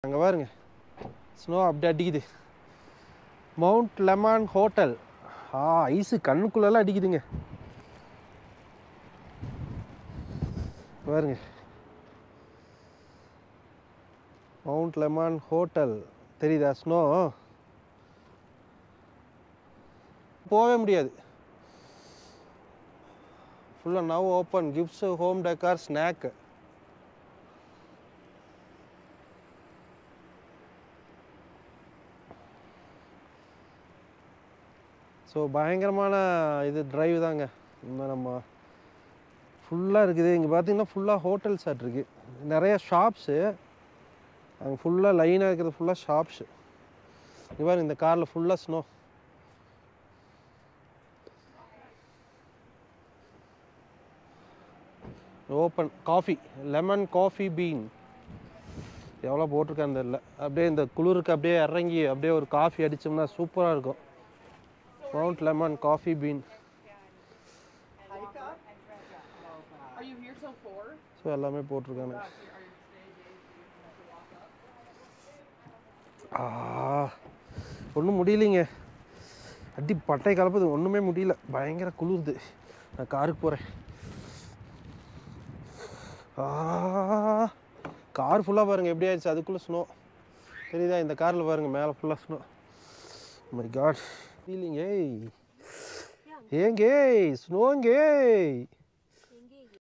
அங்கே பாருங்க ஸ்னோ அப்படி அடிக்குது மவுண்ட் லெமான் ஹோட்டல் ஆ ஐஸு கண்ணுக்குள்ளெல்லாம் அடிக்குதுங்க பாருங்க மவுண்ட் லெமான் ஹோட்டல் தெரியுதா ஸ்னோ போகவே முடியாது ஃபுல்லாக now open gifts home decor snack so பயங்கரமான இது டிரைவ் தாங்க இந்த நம்ம ஃபுல்லாக இருக்குது இங்கே பார்த்தீங்கன்னா ஃபுல்லாக ஹோட்டல்ஸ் ஆட் இருக்கு நிறைய ஷாப்ஸு அங்கே ஃபுல்லாக லைனாக இருக்கிறது ஃபுல்லாக ஷாப்ஸு இங்கே பாருங்க இந்த காரில் ஃபுல்லாக snow open coffee Lemmon coffee bean எவ்வளோ போட்டிருக்கான்னு தெரியல அப்படியே இந்த குளிருக்கு அப்படியே இறங்கி அப்படியே ஒரு காஃபி அடித்தோம்னா சூப்பராக இருக்கும் Mount Lemmon coffee bean Are you here till four? So எல்லாமே போட்டிருக்காங்க Are you ஆ ஒன்றும் முடியலைங்க அடி பட்டை கலப்புது ஒன்றுமே முடியல பயங்கர குளிருது நான் காருக்கு போகிறேன் ஆ கார் ஃபுல்லாக பாருங்கள் எப்படி ஆயிடுச்சு அதுக்குள்ளே ஸ்னோ தெரியுதா இந்த காரில் பாருங்கள் மேலே ஃபுல்லாக ஸ்னோ மை காட் ஃபீலிங் ஏய் ஏங்க ஸ்னோங்க